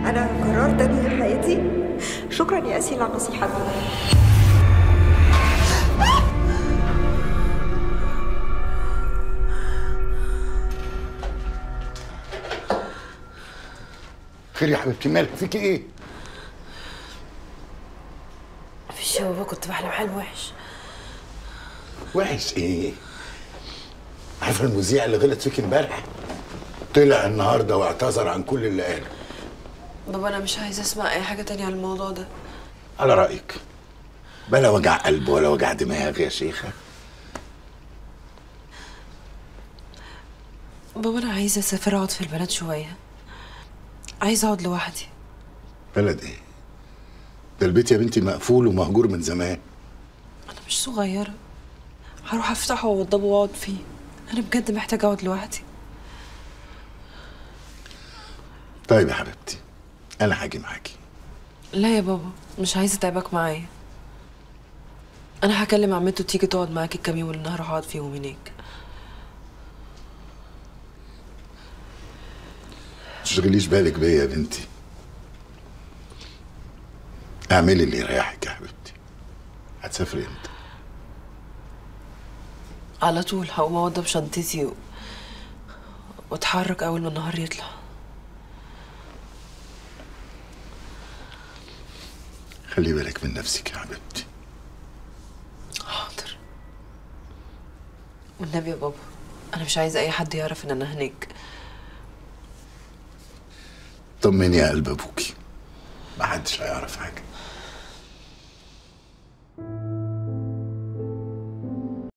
انا قررت انهي حياتي شكرا يا اسيل على النصيحه دي خير يا حبيبتي مالك فيك ايه؟ مفيش يا بابا كنت بحلم حلم وحش وحش ايه؟ عارفه المذيع اللي غلط فيك امبارح؟ طلع النهارده واعتذر عن كل اللي قاله بابا انا مش عايزه اسمع اي حاجه تانية عن الموضوع ده على رايك بلا وجع قلب ولا وجع دماغ يا شيخه بابا انا عايزه اسافر اقعد في البلد شويه عايزه اقعد لوحدي بلد ايه؟ ده البيت يا بنتي مقفول ومهجور من زمان انا مش صغيره هروح افتحه واوضبه واقعد فيه انا بجد محتاجه اقعد لوحدي طيب يا حبيبتي انا هاجي معاكي لا يا بابا مش عايزه اتعبك معايا انا هكلم عمته تيجي تقعد معاكي الكام يوم اللي انا هروح اقعد فيهم هناك تشغليش بالك بيا يا بنتي اعملي اللي يريحك يا حبيبتي هتسافري امتى؟ على طول هقوم اوضب شنطتي و... واتحرك اول ما النهار يطلع خلي بالك من نفسك يا حبيبتي حاضر والنبي يا بابا انا مش عايزه اي حد يعرف ان انا هناك طمني يا قلب ابوكي محدش هيعرف حاجه